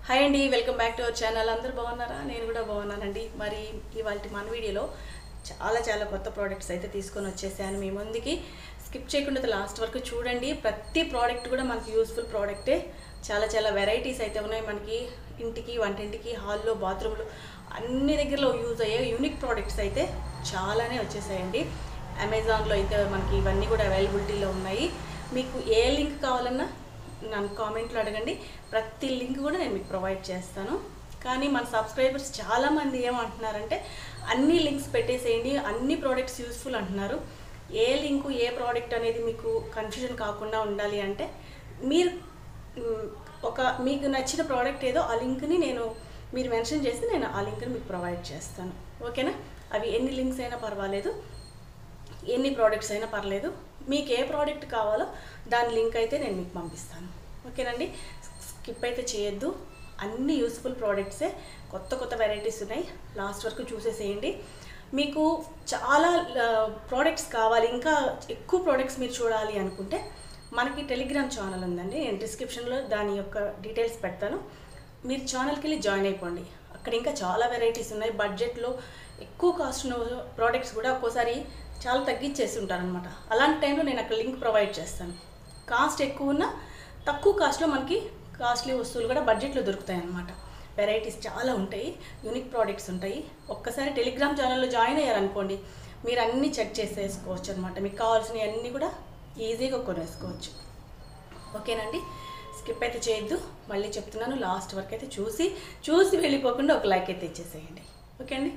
hi అండి welcome back to our channel అందరూ బాగున్నారా నేను కూడా బాగున్నానండి మరి ఇవాళ మన వీడియోలో చాలా చాలా కొత్త ప్రోడక్ట్స్ అయితే తీసుకొని వచ్చేసాను మీ ముందుకి స్కిప్ చేయకుండా లాస్ట్ వరకు చూడండి ప్రతి ప్రోడక్ట్ కూడా మనకి యూస్ఫుల్ ప్రోడక్టే చాలా చాలా వెరైటీస్ అయితే ఉన్నాయి మనకి ఇంటికి వంటింటికి హాల్లో బాత్రూమ్లో అన్ని దగ్గరలో యూజ్ అయ్యే యూనిక్ ప్రోడక్ట్స్ అయితే చాలానే వచ్చేసాయండి అమెజాన్లో అయితే మనకి ఇవన్నీ కూడా అవైలబిలిటీలో ఉన్నాయి మీకు ఏ లింక్ కావాలన్నా నన్ను కామెంట్లో అడగండి ప్రతి లింక్ కూడా నేను మీకు ప్రొవైడ్ చేస్తాను కానీ మన సబ్స్క్రైబర్స్ చాలామంది ఏమంటున్నారంటే అన్ని లింక్స్ పెట్టేసేయండి అన్ని ప్రోడక్ట్స్ యూస్ఫుల్ అంటున్నారు ఏ లింకు ఏ ప్రోడక్ట్ అనేది మీకు కన్ఫ్యూజన్ కాకుండా ఉండాలి అంటే మీరు మ్, ఒక మీకు నచ్చిన ప్రోడక్ట్ ఏదో ఆ లింక్ని నేను మీరు మెన్షన్ చేస్తే నేను ఆ లింక్ని మీకు ప్రొవైడ్ చేస్తాను ఓకేనా అవి ఎన్ని లింక్స్ అయినా పర్వాలేదు ఎన్ని ప్రోడక్ట్స్ అయినా పర్లేదు మీకు ఏ ప్రోడక్ట్ కావాలో దాని లింక్ అయితే నేను మీకు పంపిస్తాను ఓకేనండి స్కిప్ అయితే చేయొద్దు అన్ని యూస్ఫుల్ ప్రోడక్ట్సే కొత్త కొత్త వెరైటీస్ ఉన్నాయి లాస్ట్ వరకు చూసేసేయండి మీకు చాలా ప్రోడక్ట్స్ కావాలి ఇంకా ఎక్కువ ప్రోడక్ట్స్ మీరు చూడాలి అనుకుంటే మనకి టెలిగ్రామ్ ఛానల్ ఉందండి నేను డిస్క్రిప్షన్లో దాని యొక్క డీటెయిల్స్ పెడతాను మీరు ఛానల్కి వెళ్ళి జాయిన్ అయిపోండి అక్కడ ఇంకా చాలా వెరైటీస్ ఉన్నాయి బడ్జెట్లో ఎక్కువ కాస్ట్ ఉన్న ప్రోడక్ట్స్ కూడా ఒక్కోసారి చాలా తగ్గించేసి ఉంటారనమాట అలాంటి టైంలో నేను అక్కడ లింక్ ప్రొవైడ్ చేస్తాను కాస్ట్ ఎక్కువ ఉన్న తక్కువ కాస్ట్లో మనకి కాస్ట్లీ వస్తువులు కూడా బడ్జెట్లో దొరుకుతాయి అన్నమాట వెరైటీస్ చాలా ఉంటాయి యూనిక్ ప్రోడక్ట్స్ ఉంటాయి ఒక్కసారి టెలిగ్రామ్ ఛానల్లో జాయిన్ అయ్యారనుకోండి మీరు అన్నీ చెక్ చేసేసుకోవచ్చు అనమాట మీకు కావాల్సినవి అన్నీ కూడా ఈజీగా కొనేసుకోవచ్చు ఓకేనండి స్కిప్ అయితే చేయొద్దు మళ్ళీ చెప్తున్నాను లాస్ట్ వరకు అయితే చూసి చూసి వెళ్ళిపోకుండా ఒక లైక్ అయితే ఇచ్చేసేయండి ఓకే అండి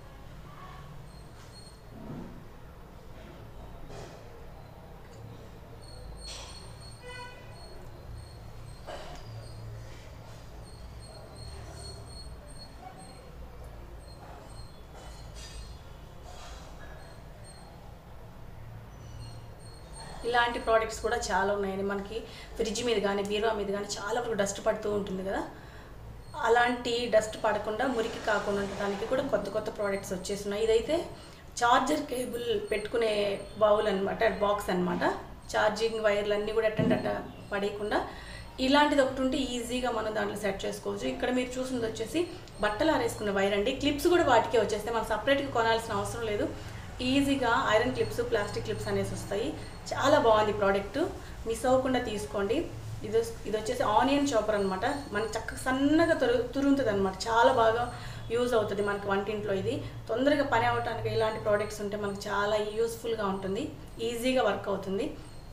ఇలాంటి ప్రోడక్ట్స్ కూడా చాలా ఉన్నాయండి మనకి ఫ్రిడ్జ్ మీద కానీ బీరువా మీద కానీ చాలా వరకు డస్ట్ పడుతూ ఉంటుంది కదా అలాంటి డస్ట్ పడకుండా మురికి కాకుండా ఉండడానికి కూడా కొత్త కొత్త ప్రోడక్ట్స్ వచ్చేస్తున్నాయి ఇదైతే చార్జర్ కేబుల్ పెట్టుకునే బౌల్ అనమాట బాక్స్ అనమాట ఛార్జింగ్ వైర్లు అన్నీ కూడా ఎట్టండి అట్ట పడేయకుండా ఇలాంటిది ఒకటి ఉంటే ఈజీగా మనం దాంట్లో సెట్ చేసుకోవచ్చు ఇక్కడ మీరు చూసింది వచ్చేసి బట్టలు ఆరేసుకునే వైర్ అండి క్లిప్స్ కూడా వాటికే వచ్చేస్తాయి మనం సపరేట్గా కొనాల్సిన అవసరం లేదు ఈజీగా ఐరన్ క్లిప్స్ ప్లాస్టిక్ క్లిప్స్ అనేసి వస్తాయి చాలా బాగుంది ప్రోడక్ట్ మిస్ అవ్వకుండా తీసుకోండి ఇది వస్- ఇది వచ్చేసి ఆనియన్ చాపర్ అనమాట మనకి చక్కగా సన్నగా తురు తురుముతుంది అనమాట చాలా బాగా యూజ్ అవుతుంది మనకి వంటింట్లో ఇది తొందరగా పని అవ్వటానికి ఇలాంటి ప్రోడక్ట్స్ ఉంటే మనకి చాలా యూస్ఫుల్గా ఉంటుంది ఈజీగా వర్క్ అవుతుంది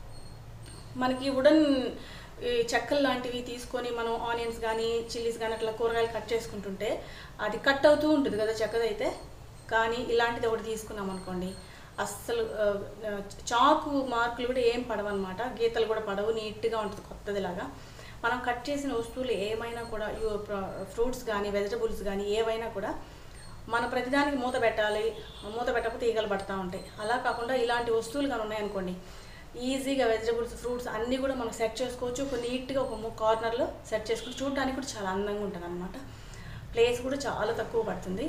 మనకి వుడన్ ఈ చెక్కలు లాంటివి తీసుకొని మనం ఆనియన్స్ కానీ చిల్లీస్ కానీ అట్లా కూరగాయలు కట్ చేసుకుంటుంటే అది కట్ అవుతూ ఉంటుంది కదా చెక్కదైతే కానీ ఇలాంటిది ఒకటి తీసుకున్నాం అనుకోండి అస్సలు ఆ, ఆ, చాకు మార్కులు కూడా ఏం పడవన్నమాట గీతలు కూడా పడవు నీట్గా ఉంటుంది కొత్తదిలాగా మనం కట్ చేసిన వస్తువులు ఏమైనా కూడా ఫ్రూట్స్ కానీ వెజిటబుల్స్ కానీ ఏవైనా కూడా మన ప్రతిదానికి మూత పెట్టాలి మూత పెట్టకపోతే ఈగలు పడతా ఉంటాయి అలా కాకుండా ఇలాంటి వస్తువులు కానీ ఉన్నాయనుకోండి ఈజీగా వెజిటబుల్స్ ఫ్రూట్స్ అన్నీ కూడా మనం సెట్ చేసుకోవచ్చు ఒక నీట్గా ఒక కార్నర్లో సెట్ చేసుకుని చూడడానికి కూడా చాలా అందంగా ఉంటుంది అనమాట ప్లేస్ కూడా చాలా తక్కువ పడుతుంది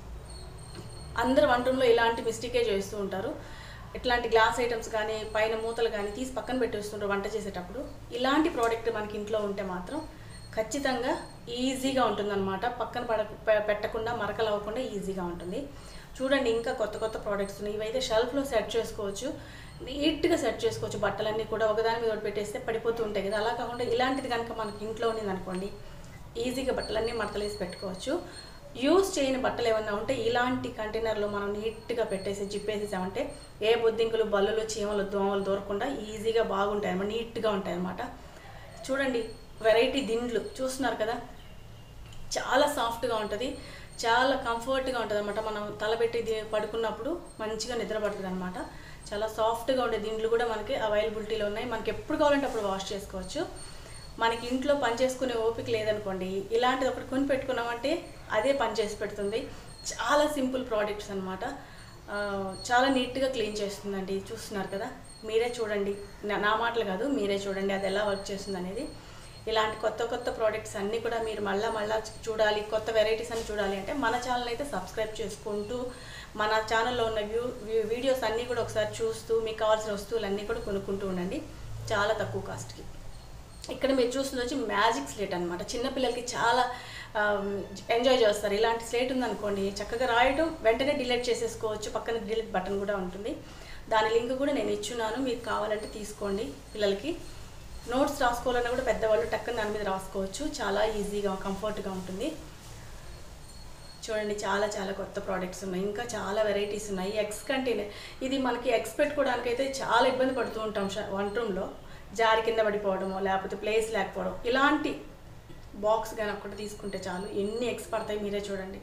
అందరు వంటంలో ఇలాంటి మిస్టేకే చేస్తూ ఉంటారు ఇట్లాంటి గ్లాస్ ఐటమ్స్ కానీ పైన మూతలు కానీ తీసి పక్కన పెట్టేస్తుంటారు వంట చేసేటప్పుడు ఇలాంటి ప్రోడక్ట్ మనకి ఇంట్లో ఉంటే మాత్రం ఖచ్చితంగా ఈజీగా ఉంటుందన్నమాట పక్కన పడ పె- పెట్టకుండా మరకలు అవ్వకుండా ఈజీగా ఉంటుంది చూడండి ఇంకా కొత్త కొత్త ప్రోడక్ట్స్ ఉన్నాయి ఇవైతే షెల్ఫ్లో సెట్ చేసుకోవచ్చు నీట్గా సెట్ చేసుకోవచ్చు బట్టలన్నీ కూడా ఒకదాని మీద ఒకటి పెట్టేస్తే పడిపోతూ ఉంటాయి కదా అలా కాకుండా ఇలాంటిది కనుక మనకి ఇంట్లో ఉన్నది అనుకోండి ఈజీగా బట్టలన్నీ మడతలేసి పెట్టుకోవచ్చు యూస్ చేయని బట్టలు ఏమన్నా ఉంటే ఇలాంటి కంటైనర్లో మనం నీట్గా పెట్టేసి జిప్పేసేసామంటే ఏ బొద్దింకలు బల్లులు చీమలు దోమలు దూరకుండా ఈజీగా బాగుంటాయి అన్నమాట నీట్గా ఉంటాయి అన్నమాట చూడండి వెరైటీ దిండ్లు చూస్తున్నారు కదా చాలా సాఫ్ట్గా ఉంటుంది చాలా కంఫర్ట్గా ఉంటుంది అనమాట మనం తలపెట్టి ది- పడుకున్నప్పుడు మంచిగా నిద్ర పడుతుంది అనమాట చాలా సాఫ్ట్గా ఉండే దిండ్లు కూడా మనకి అవైలబిలిటీలో ఉన్నాయి మనకి ఎప్పుడు కావాలంటే అప్పుడు వాష్ చేసుకోవచ్చు మనకి ఇంట్లో పని చేసుకునే ఓపిక లేదనుకోండి ఇలాంటిది ఒకటి కొని పెట్టుకున్నామంటే అదే పని చేసి పెడుతుంది చాలా సింపుల్ ప్రోడక్ట్స్ అనమాట చాలా నీట్గా క్లీన్ చేస్తుందండి చూస్తున్నారు కదా మీరే చూడండి నా- నా మాటలు కాదు మీరే చూడండి అది ఎలా వర్క్ చేస్తుంది అనేది ఇలాంటి కొత్త కొత్త ప్రోడక్ట్స్ అన్నీ కూడా మీరు మళ్ళా మళ్ళా చూడాలి కొత్త వెరైటీస్ అని చూడాలి అంటే మన ఛానల్ అయితే సబ్స్క్రైబ్ చేసుకుంటూ మన ఛానల్లో ఉన్న వ్యూ వ్యూ- వీడియోస్ అన్నీ కూడా ఒకసారి చూస్తూ మీకు కావాల్సిన వస్తువులు అన్నీ కూడా కొనుక్కుంటూ ఉండండి చాలా తక్కువ కాస్ట్కి ఇక్కడ మీరు చూస్తుంది వచ్చి మ్యాజిక్ స్లేట్ అనమాట చిన్నపిల్లలకి చాలా ఎంజాయ్ చేస్తారు ఇలాంటి స్లేట్ ఉందనుకోండి చక్కగా రాయడం వెంటనే డిలీట్ చేసేసుకోవచ్చు పక్కన డిలీట్ బటన్ కూడా ఉంటుంది దాని లింక్ కూడా నేను ఇచ్చున్నాను మీకు కావాలంటే తీసుకోండి పిల్లలకి నోట్స్ రాసుకోవాలన్నా కూడా పెద్దవాళ్ళు టక్కన దాని మీద రాసుకోవచ్చు చాలా ఈజీగా కంఫర్ట్గా ఉంటుంది చూడండి చాలా చాలా కొత్త ప్రోడక్ట్స్ ఉన్నాయి ఇంకా చాలా వెరైటీస్ ఉన్నాయి ఎగ్స్ కంటైనర్ ఇది మనకి ఎగ్స్ పెట్టుకోవడానికైతే చాలా ఇబ్బంది పడుతూ ఉంటాం ష- వంట రూమ్లో జారి కింద పడిపోవడమో లేకపోతే ప్లేస్ లేకపోవడం ఇలాంటి బాక్స్ కానీ ఒక్కటి తీసుకుంటే చాలు ఎన్ని ఎగ్స్ పడతాయి మీరే చూడండి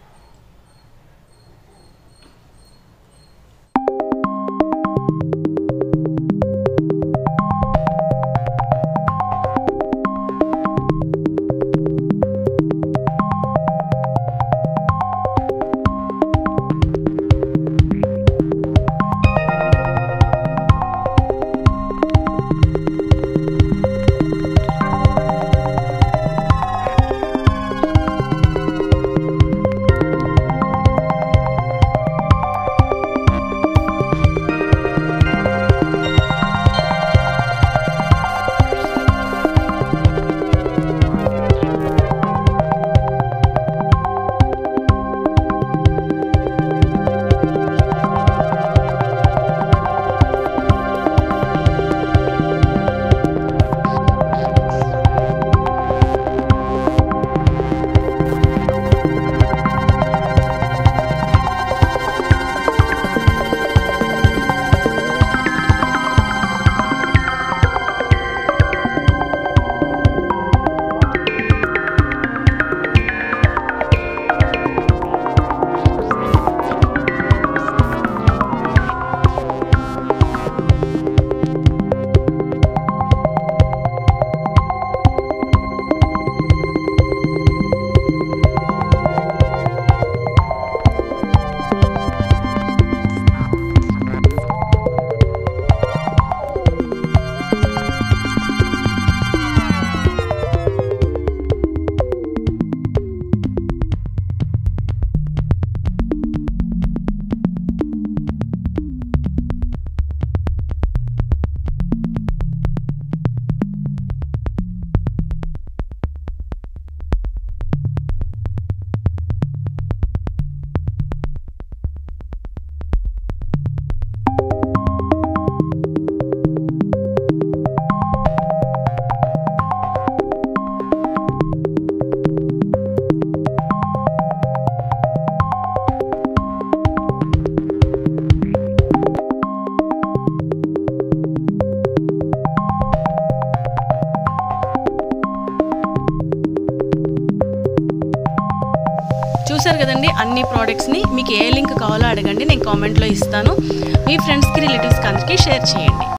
చూసారు కదండి అన్ని ప్రోడక్ట్స్ని మీకు ఏ లింక్ కావాలో అడగండి నేను కామెంట్లో ఇస్తాను మీ ఫ్రెండ్స్కి రిలేటివ్స్కి అందరికీ షేర్ చేయండి